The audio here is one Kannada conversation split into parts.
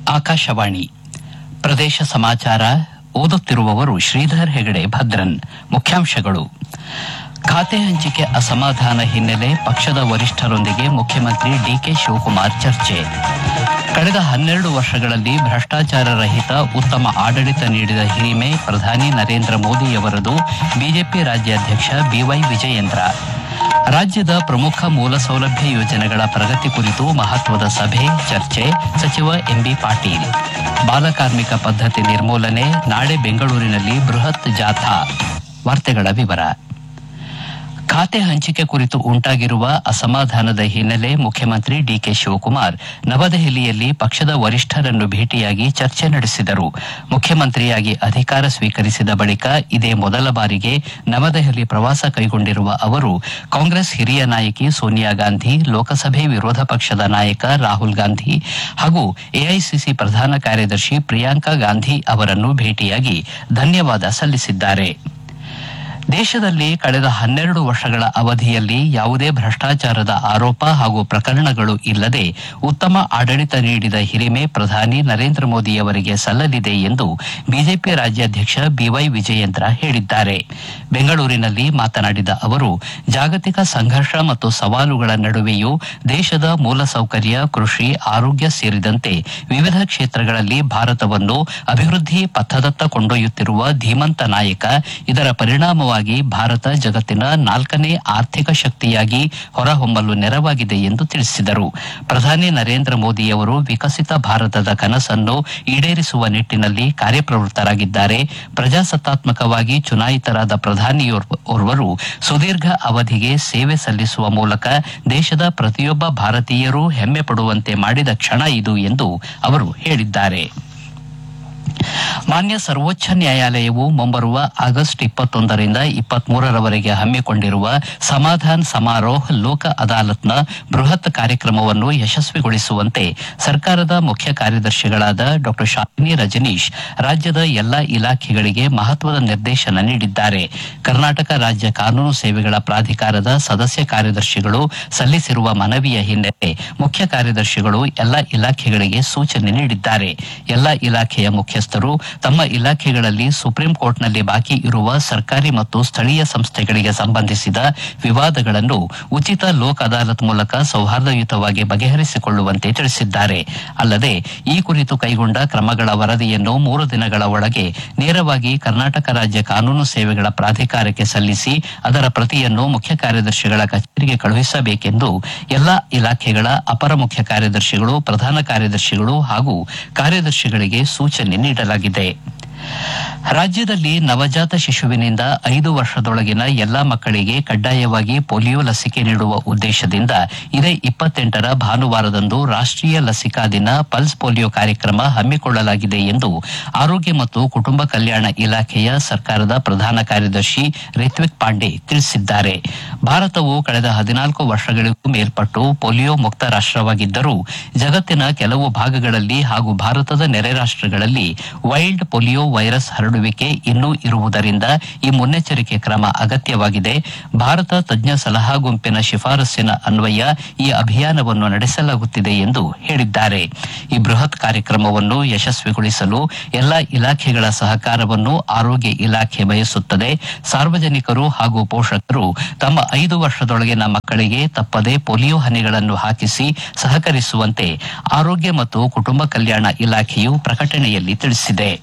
ಆಕಾಶವಾಣಿ ಪ್ರದೇಶ ಸಮಾಚಾರ ಓದುತ್ತಿರುವವರು ಶ್ರೀಧರ್ ಹೆಗಡೆ ಭದ್ರನ್ ಮುಖ್ಯಾಂಶಗಳು ಖಾತೆ ಹಂಚಿಕೆ ಅಸಮಾಧಾನ ಹಿನ್ನೆಲೆ ಪಕ್ಷದ ವರಿಷ್ಠರೊಂದಿಗೆ ಮುಖ್ಯಮಂತ್ರಿ ಡಿಕೆ ಶಿವಕುಮಾರ್ ಚರ್ಚೆ ಕಳೆದ ಹನ್ನೆರಡು ವರ್ಷಗಳಲ್ಲಿ ಭ್ರಷ್ಟಾಚಾರ ರಹಿತ ಉತ್ತಮ ಆಡಳಿತ ನೀಡಿದ ಹಿರಿಮೆ ಪ್ರಧಾನಿ ನರೇಂದ್ರ ಮೋದಿಯವರದು ಬಿಜೆಪಿ ರಾಜ್ಯಾಧ್ಯಕ್ಷ ಬಿವೈ ವಿಜಯೇಂದ್ರ ರಾಜ್ಯದ ಪ್ರಮುಖ ಮೂಲ ಸೌಲಭ್ಯ ಯೋಜನೆಗಳ ಪ್ರಗತಿ ಕುರಿತು ಮಹತ್ವದ ಸಭೆ ಚರ್ಚೆ ಸಚಿವ ಎಂಬಿ ಪಾಟೀಲ್ ಬಾಲಕಾರ್ಮಿಕ ಪದ್ಧತಿ ನಿರ್ಮೂಲನೆ ನಾಳೆ ಬೆಂಗಳೂರಿನಲ್ಲಿ ಬೃಹತ್ ಜಾಥಾ ವಾರ್ತೆಗಳ ವಿವರ ಖಾತೆ ಹಂಚಿಕೆ ಕುರಿತು ಉಂಟಾಗಿರುವ ಅಸಮಾಧಾನದ ಹಿನ್ನೆಲೆ ಮುಖ್ಯಮಂತ್ರಿ ಡಿಕೆ ಶಿವಕುಮಾರ್ ನವದೆಹಲಿಯಲ್ಲಿ ಪಕ್ಷದ ವರಿಷ್ಠರನ್ನು ಭೇಟಿಯಾಗಿ ಚರ್ಚೆ ನಡೆಸಿದರು ಮುಖ್ಯಮಂತ್ರಿಯಾಗಿ ಅಧಿಕಾರ ಸ್ವೀಕರಿಸಿದ ಬಳಿಕ ಇದೇ ಮೊದಲ ಬಾರಿಗೆ ನವದೆಹಲಿ ಪ್ರವಾಸ ಕೈಗೊಂಡಿರುವ ಅವರು ಕಾಂಗ್ರೆಸ್ ಹಿರಿಯ ನಾಯಕಿ ಸೋನಿಯಾ ಗಾಂಧಿ ಲೋಕಸಭೆ ವಿರೋಧ ಪಕ್ಷದ ನಾಯಕ ರಾಹುಲ್ ಗಾಂಧಿ ಹಾಗೂ ಎಐಸಿಸಿ ಪ್ರಧಾನ ಕಾರ್ಯದರ್ಶಿ ಪ್ರಿಯಾಂಕಾ ಗಾಂಧಿ ಅವರನ್ನು ಭೇಟಿಯಾಗಿ ಧನ್ಯವಾದ ಸಲ್ಲಿಸಿದ್ದಾರೆ ದೇಶದಲ್ಲಿ ಕಳೆದ ಹನ್ನೆರಡು ವರ್ಷಗಳ ಅವಧಿಯಲ್ಲಿ ಯಾವುದೇ ಭ್ರಷ್ಟಾಚಾರದ ಆರೋಪ ಹಾಗೂ ಪ್ರಕರಣಗಳು ಇಲ್ಲದೆ ಉತ್ತಮ ಆಡಳಿತ ನೀಡಿದ ಹಿರಿಮೆ ಪ್ರಧಾನಿ ನರೇಂದ್ರ ಮೋದಿಯವರಿಗೆ ಸಲ್ಲಲಿದೆ ಎಂದು ಬಿಜೆಪಿ ರಾಜ್ಯಾಧ್ಯಕ್ಷ ಬಿವೈ ವಿಜಯೇಂದ್ರ ಹೇಳಿದ್ದಾರೆ ಬೆಂಗಳೂರಿನಲ್ಲಿ ಮಾತನಾಡಿದ ಅವರು ಜಾಗತಿಕ ಸಂಘರ್ಷ ಮತ್ತು ಸವಾಲುಗಳ ನಡುವೆಯೂ ದೇಶದ ಮೂಲಸೌಕರ್ಯ ಕೃಷಿ ಆರೋಗ್ಯ ಸೇರಿದಂತೆ ವಿವಿಧ ಕ್ಷೇತ್ರಗಳಲ್ಲಿ ಭಾರತವನ್ನು ಅಭಿವೃದ್ಧಿ ಪಥದತ್ತ ಕೊಂಡೊಯ್ಯುತ್ತಿರುವ ಧೀಮಂತ ನಾಯಕ ಇದರ ಪರಿಣಾಮವಾಗಿ ಭಾರತ ಜಗತ್ತಿನ ನಾಲ್ಕನೇ ಆರ್ಥಿಕ ಶಕ್ತಿಯಾಗಿ ಹೊರಹೊಮ್ಮಲು ನೆರವಾಗಿದೆ ಎಂದು ತಿಳಿಸಿದರು ಪ್ರಧಾನಿ ನರೇಂದ್ರ ಮೋದಿಯವರು ವಿಕಸಿತ ಭಾರತದ ಕನಸನ್ನು ಈಡೇರಿಸುವ ನಿಟ್ಟಿನಲ್ಲಿ ಕಾರ್ಯಪ್ರವೃತ್ತರಾಗಿದ್ದಾರೆ ಪ್ರಜಾಸತ್ತಾತ್ಮಕವಾಗಿ ಚುನಾಯಿತರಾದ ಪ್ರಧಾನಿಯೋರ್ವರು ಸುದೀರ್ಘ ಅವಧಿಗೆ ಸೇವೆ ಸಲ್ಲಿಸುವ ಮೂಲಕ ದೇಶದ ಪ್ರತಿಯೊಬ್ಬ ಭಾರತೀಯರೂ ಹೆಮ್ಮೆ ಪಡುವಂತೆ ಮಾಡಿದ ಕ್ಷಣ ಇದು ಎಂದು ಅವರು ಹೇಳಿದ್ದಾರೆ ಮಾನ್ಯ ಸರ್ವೋಚ್ಚ ನ್ಯಾಯಾಲಯವು ಮುಂಬರುವ ಆಗಸ್ಟ್ ಇಪ್ಪತ್ತೊಂದರಿಂದ ಇಪ್ಪತ್ಮೂರರವರೆಗೆ ಹಮ್ಮಿಕೊಂಡಿರುವ ಸಮಾಧಾನ್ ಸಮಾರೋಹ್ ಲೋಕ ಅದಾಲತ್ನ ಬೃಹತ್ ಕಾರ್ಯಕ್ರಮವನ್ನು ಯಶಸ್ವಿಗೊಳಿಸುವಂತೆ ಸರ್ಕಾರದ ಮುಖ್ಯ ಕಾರ್ಯದರ್ಶಿಗಳಾದ ಡಾ ಶಾಲಿನಿ ರಜನೀಶ್ ರಾಜ್ಯದ ಎಲ್ಲಾ ಇಲಾಖೆಗಳಿಗೆ ಮಹತ್ವದ ನಿರ್ದೇಶನ ನೀಡಿದ್ದಾರೆ ಕರ್ನಾಟಕ ರಾಜ್ಯ ಕಾನೂನು ಸೇವೆಗಳ ಪ್ರಾಧಿಕಾರದ ಸದಸ್ಯ ಕಾರ್ಯದರ್ಶಿಗಳು ಸಲ್ಲಿಸಿರುವ ಮನವಿಯ ಹಿನ್ನೆಲೆ ಮುಖ್ಯ ಕಾರ್ಯದರ್ಶಿಗಳು ಎಲ್ಲಾ ಇಲಾಖೆಗಳಿಗೆ ಸೂಚನೆ ನೀಡಿದ್ದಾರೆ ಎಲ್ಲಾ ಇಲಾಖೆಯ ಮುಖ್ಯಸ್ಥರು ತಮ್ಮ ಇಲಾಖೆಗಳಲ್ಲಿ ಸುಪ್ರೀಂ ಕೋರ್ಟ್ನಲ್ಲಿ ಬಾಕಿ ಇರುವ ಸರ್ಕಾರಿ ಮತ್ತು ಸ್ಥಳೀಯ ಸಂಸ್ಥೆಗಳಿಗೆ ಸಂಬಂಧಿಸಿದ ವಿವಾದಗಳನ್ನು ಉಚಿತ ಲೋಕ್ ಅದಾಲತ್ ಮೂಲಕ ಸೌಹಾರ್ದಯುತವಾಗಿ ಬಗೆಹರಿಸಿಕೊಳ್ಳುವಂತೆ ತಿಳಿಸಿದ್ದಾರೆ ಅಲ್ಲದೆ ಈ ಕುರಿತು ಕೈಗೊಂಡ ಕ್ರಮಗಳ ವರದಿಯನ್ನು ಮೂರು ದಿನಗಳ ಒಳಗೆ ನೇರವಾಗಿ ಕರ್ನಾಟಕ ರಾಜ್ಯ ಕಾನೂನು ಸೇವೆಗಳ ಪ್ರಾಧಿಕಾರಕ್ಕೆ ಸಲ್ಲಿಸಿ ಅದರ ಪ್ರತಿಯನ್ನು ಮುಖ್ಯ ಕಾರ್ಯದರ್ಶಿಗಳ ಕಚೇರಿಗೆ ಕಳುಹಿಸಬೇಕೆಂದು ಎಲ್ಲಾ ಇಲಾಖೆಗಳ ಅಪರ ಮುಖ್ಯ ಕಾರ್ಯದರ್ಶಿಗಳು ಪ್ರಧಾನ ಕಾರ್ಯದರ್ಶಿಗಳು ಹಾಗೂ ಕಾರ್ಯದರ್ಶಿಗಳಿಗೆ ಸೂಚನೆ ನೀಡಲಾಗಿದೆ ರಾಜ್ಯದಲ್ಲಿ ನವಜಾತ ಶಿಶುವಿನಿಂದ ಐದು ವರ್ಷದೊಳಗಿನ ಎಲ್ಲಾ ಮಕ್ಕಳಿಗೆ ಕಡ್ಡಾಯವಾಗಿ ಪೋಲಿಯೋ ಲಸಿಕೆ ನೀಡುವ ಉದ್ದೇಶದಿಂದ ಇದೇ ಇಪ್ಪತ್ತೆಂಟರ ಭಾನುವಾರದಂದು ರಾಷ್ಟೀಯ ಲಸಿಕಾ ದಿನ ಪಲ್ಸ್ ಪೋಲಿಯೋ ಕಾರ್ಯಕ್ರಮ ಹಮ್ಮಿಕೊಳ್ಳಲಾಗಿದೆ ಎಂದು ಆರೋಗ್ಯ ಮತ್ತು ಕುಟುಂಬ ಕಲ್ಯಾಣ ಇಲಾಖೆಯ ಸರ್ಕಾರದ ಪ್ರಧಾನ ಕಾರ್ಯದರ್ಶಿ ರಿತ್ವಿಕ್ ಪಾಂಡೆ ತಿಳಿಸಿದ್ದಾರೆ ಭಾರತವು ಕಳೆದ ಹದಿನಾಲ್ಕು ವರ್ಷಗಳಿಗೂ ಮೇಲ್ಪಟ್ಟು ಪೋಲಿಯೋ ಮುಕ್ತ ರಾಷ್ಟವಾಗಿದ್ದರೂ ಜಗತ್ತಿನ ಕೆಲವು ಭಾಗಗಳಲ್ಲಿ ಹಾಗೂ ಭಾರತದ ನೆರೆ ರಾಷ್ಟಗಳಲ್ಲಿ ವೈಲ್ಡ್ ಪೋಲಿಯೋ ವೈರಸ್ ಹರಡುವಿಕೆ ಇನ್ನೂ ಇರುವುದರಿಂದ ಈ ಮುನ್ನೆಚ್ಚರಿಕೆ ಕ್ರಮ ಅಗತ್ಯವಾಗಿದೆ ಭಾರತ ತಜ್ಞ ಸಲಹಾ ಗುಂಪಿನ ಶಿಫಾರಸ್ಸಿನ ಅನ್ವಯ ಈ ಅಭಿಯಾನವನ್ನು ನಡೆಸಲಾಗುತ್ತಿದೆ ಎಂದು ಹೇಳಿದ್ದಾರೆ ಈ ಬೃಹತ್ ಕಾರ್ಯಕ್ರಮವನ್ನು ಯಶಸ್ವಿಗೊಳಿಸಲು ಎಲ್ಲಾ ಇಲಾಖೆಗಳ ಸಹಕಾರವನ್ನು ಆರೋಗ್ಯ ಇಲಾಖೆ ಬಯಸುತ್ತದೆ ಸಾರ್ವಜನಿಕರು ಹಾಗೂ ಪೋಷಕರು ತಮ್ಮ ಐದು ವರ್ಷದೊಳಗಿನ ಮಕ್ಕಳಿಗೆ ತಪ್ಪದೆ ಪೋಲಿಯೋ ಹನಿಗಳನ್ನು ಹಾಕಿಸಿ ಸಹಕರಿಸುವಂತೆ ಆರೋಗ್ಯ ಮತ್ತು ಕುಟುಂಬ ಕಲ್ಯಾಣ ಇಲಾಖೆಯು ಪ್ರಕಟಣೆಯಲ್ಲಿ ತಿಳಿಸಿದೆ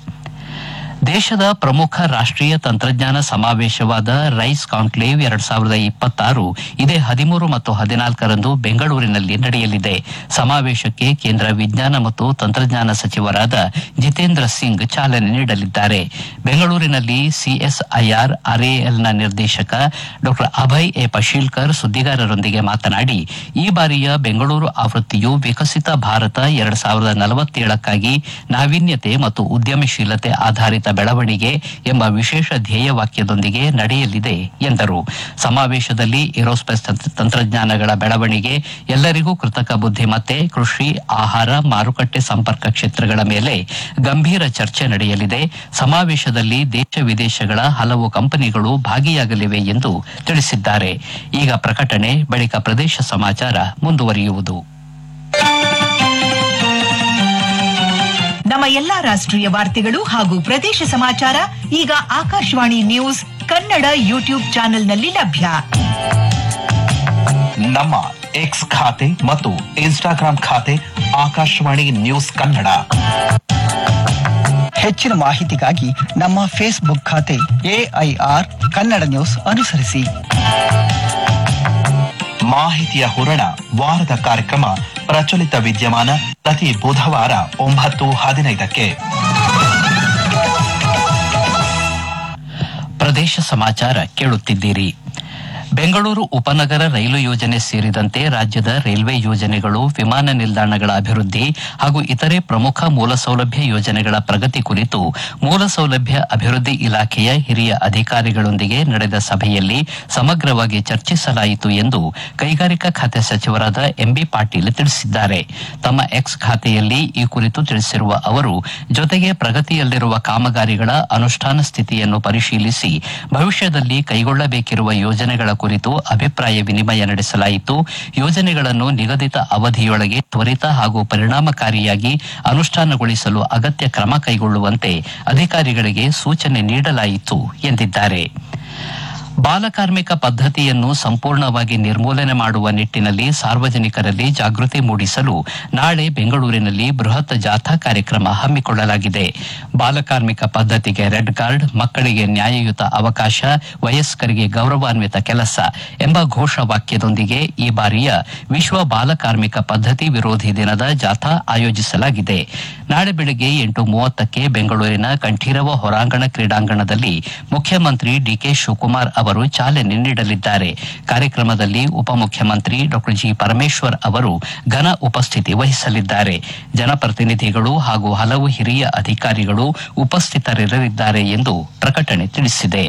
ದೇಶದ ಪ್ರಮುಖ ರಾಷ್ಟೀಯ ತಂತ್ರಜ್ಞಾನ ಸಮಾವೇಶವಾದ ರೈಸ್ ಕಾನ್ಕ್ಲೇವ್ ಎರಡ್ ಸಾವಿರದ ಇಪ್ಪತ್ತಾರು ಇದೇ ಹದಿಮೂರು ಮತ್ತು ಹದಿನಾಲ್ಕರಂದು ಬೆಂಗಳೂರಿನಲ್ಲಿ ನಡೆಯಲಿದೆ ಸಮಾವೇಶಕ್ಕೆ ಕೇಂದ್ರ ವಿಜ್ಞಾನ ಮತ್ತು ತಂತ್ರಜ್ಞಾನ ಸಚಿವರಾದ ಜಿತೇಂದ್ರ ಸಿಂಗ್ ಚಾಲನೆ ನೀಡಲಿದ್ದಾರೆ ಬೆಂಗಳೂರಿನಲ್ಲಿ ಸಿಎಸ್ಐಆರ್ ಆರ್ಎಎಲ್ನ ನಿರ್ದೇಶಕ ಡಾ ಅಭಯ್ ಎ ಪಶೀಲ್ಕರ್ ಸುದ್ದಿಗಾರರೊಂದಿಗೆ ಮಾತನಾಡಿ ಈ ಬಾರಿಯ ಬೆಂಗಳೂರು ಆವೃತ್ತಿಯು ವಿಕಸಿತ ಭಾರತ ಎರಡ್ ಸಾವಿರದ ನಲವತ್ತೇಳಕ್ಕಾಗಿ ನಾವೀನ್ಯತೆ ಮತ್ತು ಉದ್ಯಮಶೀಲತೆ ಆಧಾರಿತ ಬೆಳವಣಿಗೆ ಎಂಬ ವಿಶೇಷ ಧ್ಯೇಯವಾಕ್ಯದೊಂದಿಗೆ ನಡೆಯಲಿದೆ ಎಂದರು ಸಮಾವೇಶದಲ್ಲಿ ಏರೋಸ್ಪೇಸ್ ತಂತ್ರ- ತಂತ್ರಜ್ಞಾನಗಳ ಬೆಳವಣಿಗೆ ಎಲ್ಲರಿಗೂ ಕೃತಕ ಬುದ್ಧಿಮತ್ತೆ ಕೃಷಿ ಆಹಾರ ಮಾರುಕಟ್ಟೆ ಸಂಪರ್ಕ ಕ್ಷೇತ್ರಗಳ ಮೇಲೆ ಗಂಭೀರ ಚರ್ಚೆ ನಡೆಯಲಿದೆ ಸಮಾವೇಶದಲ್ಲಿ ದೇಶ ವಿದೇಶಗಳ ಹಲವು ಕಂಪನಿಗಳು ಭಾಗಿಯಾಗಲಿವೆ ಎಂದು ತಿಳಿಸಿದ್ದಾರೆ ಈಗ ಪ್ರಕಟಣೆ ಬಳಿಕ ಪ್ರದೇಶ ಸಮಾಚಾರ ಮುಂದುವರಿಯುವುದು ಎಲ್ಲಾ ರಾಷ್ಟ್ರೀಯ ವಾರ್ತೆಗಳು ಹಾಗೂ ಪ್ರದೇಶ ಸಮಾಚಾರ ಈಗ ಆಕಾಶವಾಣಿ ನ್ಯೂಸ್ ಕನ್ನಡ ಯೂಟ್ಯೂಬ್ ಚಾನೆಲ್ನಲ್ಲಿ ಲಭ್ಯ ನಮ್ಮ ಎಕ್ಸ್ ಖಾತೆ ಮತ್ತು ಇನ್ಸ್ಟಾಗ್ರಾಂ ಖಾತೆ ಆಕಾಶವಾಣಿ ನ್ಯೂಸ್ ಕನ್ನಡ ಹೆಚ್ಚಿನ ಮಾಹಿತಿಗಾಗಿ ನಮ್ಮ ಫೇಸ್ಬುಕ್ ಖಾತೆ ಎಐಆರ್ ಕನ್ನಡ ನ್ಯೂಸ್ ಅನುಸರಿಸಿ ಮಾಹಿತಿಯ ಹೂರಣ ವಾರದ ಕಾರ್ಯಕ್ರಮ ಪ್ರಚಲಿತ ವಿದ್ಯಮಾನ ಪ್ರತಿ ಬುಧವಾರ ಒಂಬತ್ತು ಹದಿನೈದಕ್ಕೆ ಪ್ರದೇಶ ಸಮಾಚಾರ ಕೇಳುತ್ತಿದ್ದೀರಿ ಬೆಂಗಳೂರು ಉಪನಗರ ರೈಲು ಯೋಜನೆ ಸೇರಿದಂತೆ ರಾಜ್ಯದ ರೈಲ್ವೆ ಯೋಜನೆಗಳು ವಿಮಾನ ನಿಲ್ದಾಣಗಳ ಅಭಿವೃದ್ಧಿ ಹಾಗೂ ಇತರೆ ಪ್ರಮುಖ ಮೂಲಸೌಲಭ್ಯ ಯೋಜನೆಗಳ ಪ್ರಗತಿ ಕುರಿತು ಮೂಲಸೌಲಭ್ಯ ಅಭಿವೃದ್ಧಿ ಇಲಾಖೆಯ ಹಿರಿಯ ಅಧಿಕಾರಿಗಳೊಂದಿಗೆ ನಡೆದ ಸಭೆಯಲ್ಲಿ ಸಮಗ್ರವಾಗಿ ಚರ್ಚಿಸಲಾಯಿತು ಎಂದು ಕೈಗಾರಿಕಾ ಖಾತೆ ಸಚಿವರಾದ ಎಂಬಿ ಪಾಟೀಲ್ ತಿಳಿಸಿದ್ದಾರೆ ತಮ್ಮ ಎಕ್ಸ್ ಖಾತೆಯಲ್ಲಿ ಈ ಕುರಿತು ತಿಳಿಸಿರುವ ಅವರು ಜೊತೆಗೆ ಪ್ರಗತಿಯಲ್ಲಿರುವ ಕಾಮಗಾರಿಗಳ ಅನುಷ್ಠಾನ ಸ್ಥಿತಿಯನ್ನು ಪರಿಶೀಲಿಸಿ ಭವಿಷ್ಯದಲ್ಲಿ ಕೈಗೊಳ್ಳಬೇಕಿರುವ ಯೋಜನೆಗಳ ಕುರಿತು ಅಭಿಪ್ರಾಯ ವಿನಿಮಯ ನಡೆಸಲಾಯಿತು ಯೋಜನೆಗಳನ್ನು ನಿಗದಿತ ಅವಧಿಯೊಳಗೆ ತ್ವರಿತ ಹಾಗೂ ಪರಿಣಾಮಕಾರಿಯಾಗಿ ಅನುಷ್ಠಾನಗೊಳಿಸಲು ಅಗತ್ಯ ಕ್ರಮ ಕೈಗೊಳ್ಳುವಂತೆ ಅಧಿಕಾರಿಗಳಿಗೆ ಸೂಚನೆ ನೀಡಲಾಯಿತು ಎಂದಿದ್ದಾರೆ ಬಾಲಕಾರ್ಮಿಕ ಪದ್ಧತಿಯನ್ನು ಸಂಪೂರ್ಣವಾಗಿ ನಿರ್ಮೂಲನೆ ಮಾಡುವ ನಿಟ್ಟಿನಲ್ಲಿ ಸಾರ್ವಜನಿಕರಲ್ಲಿ ಜಾಗೃತಿ ಮೂಡಿಸಲು ನಾಳೆ ಬೆಂಗಳೂರಿನಲ್ಲಿ ಬೃಹತ್ ಜಾಥಾ ಕಾರ್ಯಕ್ರಮ ಹಮ್ಮಿಕೊಳ್ಳಲಾಗಿದೆ ಬಾಲಕಾರ್ಮಿಕ ಪದ್ಧತಿಗೆ ರೆಡ್ ಕಾರ್ಡ್ ಮಕ್ಕಳಿಗೆ ನ್ಯಾಯಯುತ ಅವಕಾಶ ವಯಸ್ಕರಿಗೆ ಗೌರವಾನ್ವಿತ ಕೆಲಸ ಎಂಬ ಘೋಷವಾಕ್ಯದೊಂದಿಗೆ ಈ ಬಾರಿಯ ವಿಶ್ವ ಬಾಲಕಾರ್ಮಿಕ ಪದ್ಧತಿ ವಿರೋಧಿ ದಿನದ ಜಾಥಾ ಆಯೋಜಿಸಲಾಗಿದೆ ನಾಳೆ ಬೆಳಗ್ಗೆ ಎಂಟು ಮೂವತ್ತಕ್ಕೆ ಬೆಂಗಳೂರಿನ ಕಂಠೀರವ ಹೊರಾಂಗಣ ಕ್ರೀಡಾಂಗಣದಲ್ಲಿ ಮುಖ್ಯಮಂತ್ರಿ ಡಿಕೆ ಶಿವಕುಮಾರ್ ಅವರು ಚಾಲನೆ ನೀಡಲಿದ್ದಾರೆ ಕಾರ್ಯಕ್ರಮದಲ್ಲಿ ಉಪಮುಖ್ಯಮಂತ್ರಿ ಡಾ ಜಿ ಪರಮೇಶ್ವರ್ ಅವರು ಘನ ಉಪಸ್ಥಿತಿ ವಹಿಸಲಿದ್ದಾರೆ ಜನಪ್ರತಿನಿಧಿಗಳು ಹಾಗೂ ಹಲವು ಹಿರಿಯ ಅಧಿಕಾರಿಗಳು ಉಪಸ್ಥಿತರಿರಲಿದ್ದಾರೆ ಎಂದು ಪ್ರಕಟಣೆ ತಿಳಿಸಿದೆ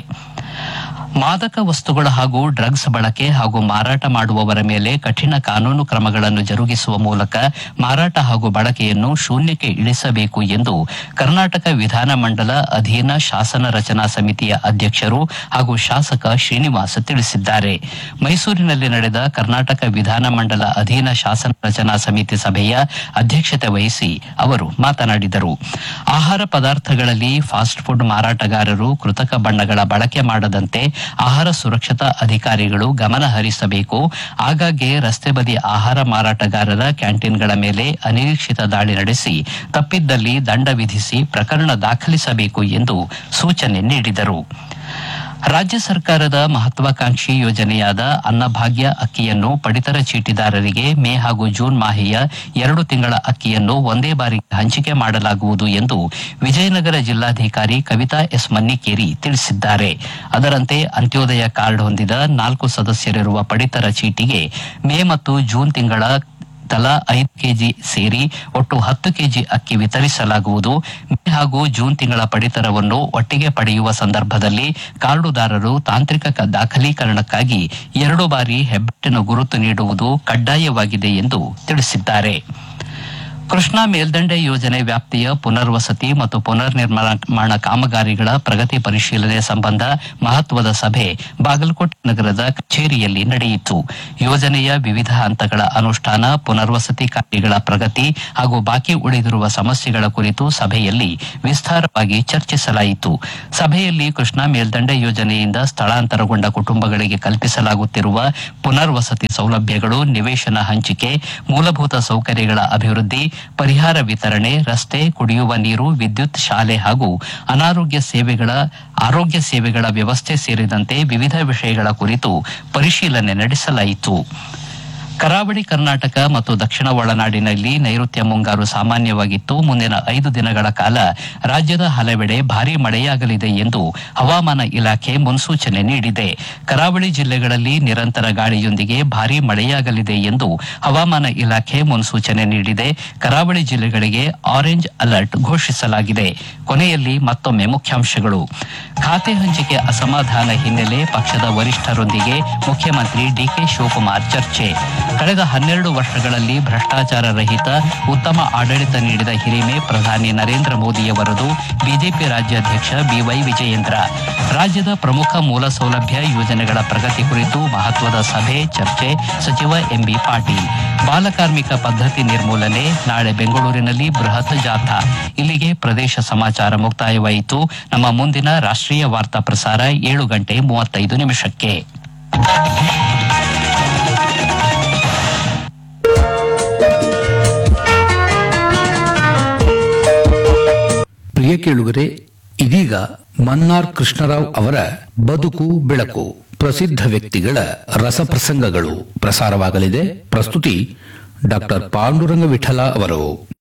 ಮಾದಕ ವಸ್ತುಗಳ ಹಾಗೂ ಡ್ರಗ್ಸ್ ಬಳಕೆ ಹಾಗೂ ಮಾರಾಟ ಮಾಡುವವರ ಮೇಲೆ ಕಠಿಣ ಕಾನೂನು ಕ್ರಮಗಳನ್ನು ಜರುಗಿಸುವ ಮೂಲಕ ಮಾರಾಟ ಹಾಗೂ ಬಳಕೆಯನ್ನು ಶೂನ್ಯಕ್ಕೆ ಇಳಿಸಬೇಕು ಎಂದು ಕರ್ನಾಟಕ ವಿಧಾನಮಂಡಲ ಅಧೀನ ಶಾಸನ ರಚನಾ ಸಮಿತಿಯ ಅಧ್ಯಕ್ಷರು ಹಾಗೂ ಶಾಸಕ ಶ್ರೀನಿವಾಸ್ ತಿಳಿಸಿದ್ದಾರೆ ಮೈಸೂರಿನಲ್ಲಿ ನಡೆದ ಕರ್ನಾಟಕ ವಿಧಾನಮಂಡಲ ಅಧೀನ ಶಾಸನ ರಚನಾ ಸಮಿತಿ ಸಭೆಯ ಅಧ್ಯಕ್ಷತೆ ವಹಿಸಿ ಅವರು ಮಾತನಾಡಿದರು ಆಹಾರ ಪದಾರ್ಥಗಳಲ್ಲಿ ಫಾಸ್ಟ್ ಫುಡ್ ಮಾರಾಟಗಾರರು ಕೃತಕ ಬಣ್ಣಗಳ ಬಳಕೆ ಮಾಡದಂತೆ ಆಹಾರ ಸುರಕ್ಷತಾ ಅಧಿಕಾರಿಗಳು ಗಮನ ಹರಿಸಬೇಕು ಆಗಾಗ್ಗೆ ರಸ್ತೆ ಬದಿ ಆಹಾರ ಮಾರಾಟಗಾರರ ಕ್ಯಾಂಟೀನ್ಗಳ ಮೇಲೆ ಅನಿರೀಕ್ಷಿತ ದಾಳಿ ನಡೆಸಿ ತಪ್ಪಿದ್ದಲ್ಲಿ ದಂಡ ವಿಧಿಸಿ ಪ್ರಕರಣ ದಾಖಲಿಸಬೇಕು ಎಂದು ಸೂಚನೆ ನೀಡಿದರು ರಾಜ್ಯ ಸರ್ಕಾರದ ಮಹತ್ವಾಕಾಂಕ್ಷಿ ಯೋಜನೆಯಾದ ಅನ್ನಭಾಗ್ಯ ಅಕ್ಕಿಯನ್ನು ಪಡಿತರ ಚೀಟಿದಾರರಿಗೆ ಮೇ ಹಾಗೂ ಜೂನ್ ಮಾಹೆಯ ಎರಡು ತಿಂಗಳ ಅಕ್ಕಿಯನ್ನು ಒಂದೇ ಬಾರಿ ಹಂಚಿಕೆ ಮಾಡಲಾಗುವುದು ಎಂದು ವಿಜಯನಗರ ಜಿಲ್ಲಾಧಿಕಾರಿ ಕವಿತಾ ಎಸ್ ಮನ್ನಿಕೇರಿ ತಿಳಿಸಿದ್ದಾರೆ ಅದರಂತೆ ಅಂತ್ಯೋದಯ ಕಾರ್ಡ್ ಹೊಂದಿದ ನಾಲ್ಕು ಸದಸ್ಯರಿರುವ ಪಡಿತರ ಚೀಟಿಗೆ ಮೇ ಮತ್ತು ಜೂನ್ ತಿಂಗಳ ತಲಾ ಐದು ಕೆಜಿ ಸೇರಿ ಒಟ್ಟು ಹತ್ತು ಕೆಜಿ ಅಕ್ಕಿ ವಿತರಿಸಲಾಗುವುದು ಮೇ ಹಾಗೂ ಜೂನ್ ತಿಂಗಳ ಪಡಿತರವನ್ನು ಒಟ್ಟಿಗೆ ಪಡೆಯುವ ಸಂದರ್ಭದಲ್ಲಿ ಕಾರ್ಡುದಾರರು ತಾಂತ್ರಿಕ ಕ- ದಾಖಲೀಕರಣಕ್ಕಾಗಿ ಎರಡು ಬಾರಿ ಹೆಬ್ಬೆಟ್ಟಿನ ಗುರುತು ನೀಡುವುದು ಕಡ್ಡಾಯವಾಗಿದೆ ಎಂದು ತಿಳಿಸಿದ್ದಾರೆ ಕೃಷ್ಣಾ ಮೇಲ್ದಂಡೆ ಯೋಜನೆ ವ್ಯಾಪ್ತಿಯ ಪುನರ್ವಸತಿ ಮತ್ತು ಪುನರ್ ನಿರ್ಮಾಣ ಕಾಮಗಾರಿಗಳ ಪ್ರಗತಿ ಪರಿಶೀಲನೆ ಸಂಬಂಧ ಮಹತ್ವದ ಸಭೆ ಬಾಗಲಕೋಟೆ ನಗರದ ಕಚೇರಿಯಲ್ಲಿ ನಡೆಯಿತು ಯೋಜನೆಯ ವಿವಿಧ ಹಂತಗಳ ಅನುಷ್ಠಾನ ಪುನರ್ವಸತಿ ಕಾರ್ಯಗಳ ಪ್ರಗತಿ ಹಾಗೂ ಬಾಕಿ ಉಳಿದಿರುವ ಸಮಸ್ಯೆಗಳ ಕುರಿತು ಸಭೆಯಲ್ಲಿ ವಿಸ್ತಾರವಾಗಿ ಚರ್ಚಿಸಲಾಯಿತು ಸಭೆಯಲ್ಲಿ ಕೃಷ್ಣಾ ಮೇಲ್ದಂಡೆ ಯೋಜನೆಯಿಂದ ಸ್ಥಳಾಂತರಗೊಂಡ ಕುಟುಂಬಗಳಿಗೆ ಕಲ್ಪಿಸಲಾಗುತ್ತಿರುವ ಪುನರ್ವಸತಿ ಸೌಲಭ್ಯಗಳು ನಿವೇಶನ ಹಂಚಿಕೆ ಮೂಲಭೂತ ಸೌಕರ್ಯಗಳ ಅಭಿವೃದ್ಧಿ ಪರಿಹಾರ ವಿತರಣೆ ರಸ್ತೆ ಕುಡಿಯುವ ನೀರು ವಿದ್ಯುತ್ ಶಾಲೆ ಹಾಗೂ ಅನಾರೋಗ್ಯ ಸೇವೆಗಳ ಆರೋಗ್ಯ ಸೇವೆಗಳ ವ್ಯವಸ್ಥೆ ಸೇರಿದಂತೆ ವಿವಿಧ ವಿಷಯಗಳ ಕುರಿತು ಪರಿಶೀಲನೆ ನಡೆಸಲಾಯಿತು ಕರಾವಳಿ ಕರ್ನಾಟಕ ಮತ್ತು ದಕ್ಷಿಣ ಒಳನಾಡಿನಲ್ಲಿ ನೈಋತ್ಯ ಮುಂಗಾರು ಸಾಮಾನ್ಯವಾಗಿತ್ತು ಮುಂದಿನ ಐದು ದಿನಗಳ ಕಾಲ ರಾಜ್ಯದ ಹಲವೆಡೆ ಭಾರೀ ಮಳೆಯಾಗಲಿದೆ ಎಂದು ಹವಾಮಾನ ಇಲಾಖೆ ಮುನ್ಸೂಚನೆ ನೀಡಿದೆ ಕರಾವಳಿ ಜಿಲ್ಲೆಗಳಲ್ಲಿ ನಿರಂತರ ಗಾಳಿಯೊಂದಿಗೆ ಭಾರೀ ಮಳೆಯಾಗಲಿದೆ ಎಂದು ಹವಾಮಾನ ಇಲಾಖೆ ಮುನ್ಸೂಚನೆ ನೀಡಿದೆ ಕರಾವಳಿ ಜಿಲ್ಲೆಗಳಿಗೆ ಆರೆಂಜ್ ಅಲರ್ಟ್ ಘೋಷಿಸಲಾಗಿದೆ ಕೊನೆಯಲ್ಲಿ ಮತ್ತೊಮ್ಮೆ ಮುಖ್ಯಾಂಶಗಳು ಖಾತೆ ಹಂಚಿಕೆ ಅಸಮಾಧಾನ ಹಿನ್ನೆಲೆ ಪಕ್ಷದ ವರಿಷ್ಠರೊಂದಿಗೆ ಮುಖ್ಯಮಂತ್ರಿ ಡಿಕೆ ಶಿವಕುಮಾರ್ ಚರ್ಚೆ ಕಳೆದ ಹನ್ನೆರಡು ವರ್ಷಗಳಲ್ಲಿ ಭ್ರಷ್ಟಾಚಾರ ರಹಿತ ಉತ್ತಮ ಆಡಳಿತ ನೀಡಿದ ಹಿರಿಮೆ ಪ್ರಧಾನಿ ನರೇಂದ್ರ ಮೋದಿಯವರದು ಬಿಜೆಪಿ ರಾಜ್ಯಾಧ್ಯಕ್ಷ ಬಿವೈ ವಿಜಯೇಂದ್ರ ರಾಜ್ಯದ ಪ್ರಮುಖ ಮೂಲ ಸೌಲಭ್ಯ ಯೋಜನೆಗಳ ಪ್ರಗತಿ ಕುರಿತು ಮಹತ್ವದ ಸಭೆ ಚರ್ಚೆ ಸಚಿವ ಎಂಬಿ ಪಾಟೀಲ್ ಬಾಲಕಾರ್ಮಿಕ ಪದ್ಧತಿ ನಿರ್ಮೂಲನೆ ನಾಳೆ ಬೆಂಗಳೂರಿನಲ್ಲಿ ಬೃಹತ್ ಜಾಥಾ ಇಲ್ಲಿಗೆ ಪ್ರದೇಶ ಸಮಾಚಾರ ಮುಕ್ತಾಯವಾಯಿತು ನಮ್ಮ ಮುಂದಿನ ರಾಷ್ಟ್ರೀಯ ವಾರ್ತಾ ಪ್ರಸಾರ ಏಳು ಗಂಟೆ ಮೂವತ್ತೈದು ನಿಮಿಷಕ್ಕೆ ಪ್ರಿಯ ಕೇಳುಗರೆ ಇದೀಗ ಮನ್ನಾರ್ ಕೃಷ್ಣರಾವ್ ಅವರ ಬದುಕು ಬೆಳಕು ಪ್ರಸಿದ್ಧ ವ್ಯಕ್ತಿಗಳ ರಸಪ್ರಸಂಗಗಳು ಪ್ರಸಾರವಾಗಲಿದೆ ಪ್ರಸ್ತುತಿ ಡಾಕ್ಟರ್ ಪಾಂಡುರಂಗ ವಿಠಲ ಅವರು